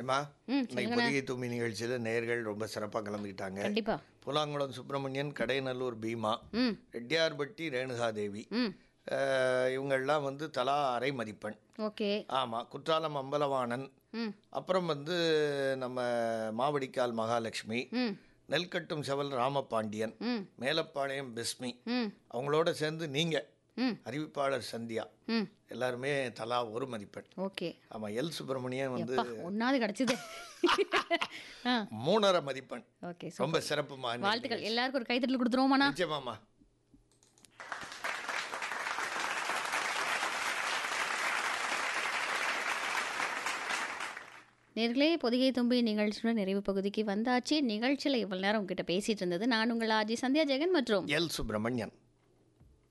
ஏம்மா ம், இன்னைக்கு புதிய தூமி நிகழ்ச்சியில் நேர்கள் ரொம்ப சிறப்பாக கலந்துக்கிட்டாங்க கண்டிப்பா புலாங்குளம் சுப்பிரமணியன் கடைநல்லூர் பீமா ம் ரெட்டியார்பட்டி ரேணுகாதேவி ம் அஹ், இவங்கெல்லாம் வந்து தலா அரை மதிப்பெண் ஓகே ஆமாம் குற்றாலம் அம்பலவாணன் ம் அப்புறம் வந்து நம்ம மாவடிக்கால் மகாலட்சுமி ம் நெல்கட்டும் செவல் ராமபாண்டியன் ம் மேலப்பாளையம் பிஸ்மி ம் அவங்களோட சேர்ந்து நீங்கள் ம் அறிவிப்பாளர் சந்தியா ம் எல்லாருமே தலா ஒரு மதிப்பெண் ஓகே ஆமாம் எல் சுப்பிரமணியன் வந்து எப்பா ஒன்னாவது கிடைச்சது ஆ மூணரை மதிப்பெண் ஓகே ரொம்ப சிறப்புமா வாழ்த்துக்கள் எல்லாருக்கும் ஒரு கைத்தட்டல் கொடுத்துருவோமாண்ணா நிச்சயமாம்மா நேர்களே பொதிகை தும்பி நிகழ்ச்சியோட நிறைவு பகுதிக்கு வந்தாச்சு நிகழ்ச்சியில் இவ்வளவு நேரம் உங்ககிட்ட பேசிட்டு இருந்தது நான் உங்கள் ஆஜி சந்தியா ஜெகன் மற்றும் எல் சுப்பிரமணியன்